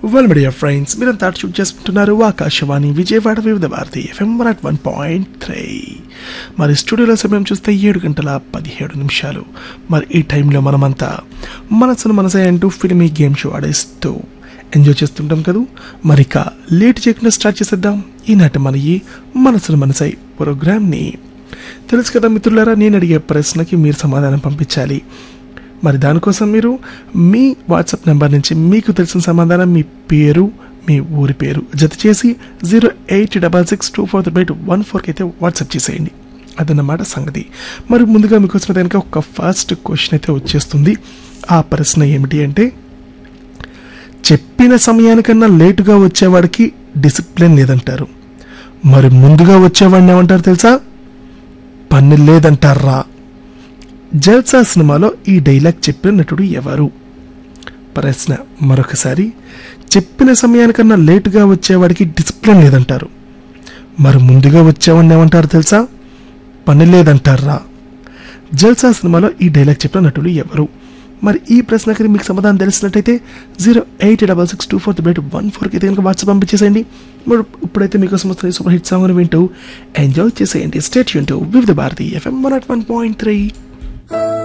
well media friends మీరంతా shoot చేసుకుంటున్నారు Akashvani Vijayawada Vividh Bharati FM one at one point three మరి స్టూడియోలో సమయం చూస్తే ఏడు గంటల పదిహేడు నిమిషాలు మరి ఈ టైంలో మనమంతా మనసును మనసే అంటూ ఫిల్మీ గేమ్ షో ఆడేస్తూ ఎంజాయ్ చేస్తుంటాం కదా మరి ఇక లేట్ చేయకుండా స్టార్ట్ చేసేద్దాం ఈనాటి మన ఈ మనసును మనసై ప్రోగ్రామ్ని తెలుసు కదా మిత్రులారా నేను అడిగే ప్రశ్నకి మీరు సమాధానం పంపించాలి మరి దానికోసం మీరు మీ వాట్సాప్ నెంబర్ నుంచి మీకు తెలిసిన సమాధానం మీ పేరు మీ ఊరి పేరు జత చేసి zero eight double six two four three one ఫోర్కి అయితే వాట్సాప్ చేసేయండి అదన్నమాట సంగతి మరి ముందుగా మీకు వచ్చిన దానికి ఒక ఫస్ట్ క్వశ్చన్ అయితే వచ్చేస్తుంది ఆ ప్రశ్న ఏమిటి అంటే చెప్పిన సమయానికన్నా లేటుగా వచ్చేవాడికి డిసిప్లిన్ లేదంటారు మరి ముందుగా వచ్చేవాడిని ఏమంటారు తెలుసా పని లేదంటారా జల్సా సినిమాలో ఈ డైలాగ్ చెప్పిన నటుడు ఎవరు ప్రశ్న మరొకసారి చెప్పిన సమయానికన్నా లేటుగా వచ్చేవాడికి డిసిప్లిన్ లేదంటారు మరి ముందుగా వచ్చేవాడిని ఏమంటారు తెలుసా పని లేదంటారా జల్సా సినిమాలో ఈ డైలాగ్ చెప్పిన నటుడు ఎవరు మరి ఈ ప్రశ్నకి మీకు సమాధానం తెలిసినట్టయితే zero eight double six two four eight one ఫోర్కి అయితే కనుక వాట్సాప్ పంపించేసేయండి మరి ఇప్పుడైతే మీకోసం వస్తుంది సూపర్ హిట్ సాంగ్ వింటూ ఎంజాయ్ చేసేయండి స్టేట్ యూన్ Vividh Bharati FM one at one point three